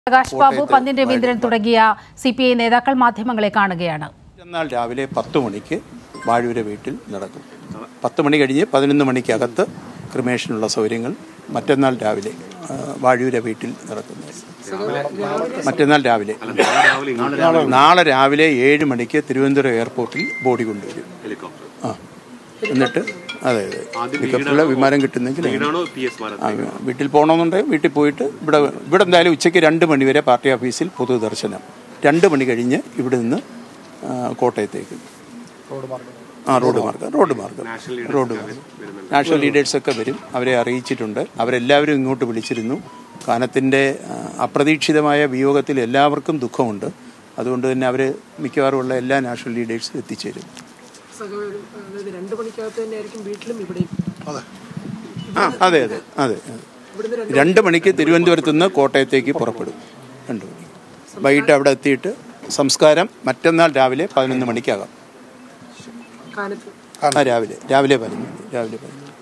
പ്രകാശ് ബാബു പന്ന്യൻ രവീന്ദ്രൻ തുടങ്ങിയ C P I നേതാക്കൾ മാധ്യമങ്ങളെ കാണുകയാണ് എന്നാൽ രാവിലെ പത്ത് മണിക്ക് വാഴൂര വീട്ടിൽ നടക്കും പത്ത് മണി കഴിഞ്ഞ് പതിനൊന്ന് മണിക്കകത്ത് ക്രിമേഷനുള്ള സൗകര്യങ്ങൾ മറ്റന്നാൾ രാവിലെ ആ, വാഴൂര വീട്ടിൽ നടക്കുന്നു മറ്റന്നാൾ രാവിലെ നാളെ രാവിലെ ഏഴ് മണിക്ക് തിരുവനന്തപുരം എയർപോർട്ടിൽ ബോഡി കൊണ്ടുവരും ആ എന്നിട്ട് അതെ അതെ പിക്കപ്പുള്ള വിമാനം കിട്ടുന്നെങ്കിൽ ആ, വീട്ടിൽ പോകണമെന്നുണ്ടെങ്കിൽ വീട്ടിൽ പോയിട്ട് ഇവിടെ ഇവിടെ എന്തായാലും ഉച്ചയ്ക്ക് രണ്ട് മണി വരെ പാർട്ടി ഓഫീസിൽ പൊതുദർശനം രണ്ട് മണി കഴിഞ്ഞ് ഇവിടെ നിന്ന് ആ, കോട്ടയത്തേക്ക് ആ റോഡ് മാർഗം റോഡ് മാർഗം റോഡ് മാർഗം നാഷണൽ ലീഡേഴ്സ് ഒക്കെ വരും അവരെ അറിയിച്ചിട്ടുണ്ട് അവരെല്ലാവരും ഇങ്ങോട്ട് വിളിച്ചിരുന്നു കാനത്തിൻ്റെ ആ, അപ്രതീക്ഷിതമായ വിയോഗത്തിൽ എല്ലാവർക്കും ദുഃഖമുണ്ട് അതുകൊണ്ട് തന്നെ അവർ മിക്കവാറും ഉള്ള എല്ലാ നാഷണൽ ലീഡേഴ്സും എത്തിച്ചേരും സഹോദരൻ അതായത് രണ്ട് മണിക്കകത്ത് തന്നെ ആയിരിക്കും വീട്ടിലും ഇവിടെയും ആ അതെ അതെ അതെ അതെ. രണ്ട് മണിക്ക് തിരുവനന്തപുരത്ത് നിന്ന് കോട്ടയത്തേക്ക് പുറപ്പെടും രണ്ട് മണിക്ക് വൈകിട്ട് അവിടെ എത്തിയിട്ട് സംസ്കാരം മറ്റന്നാൾ രാവിലെ പതിനൊന്ന് മണിക്കാകാം കാനത്ത് ആ രാവിലെ രാവിലെ പതിനൊന്ന് മണി രാവിലെ പതിനൊന്ന് മണി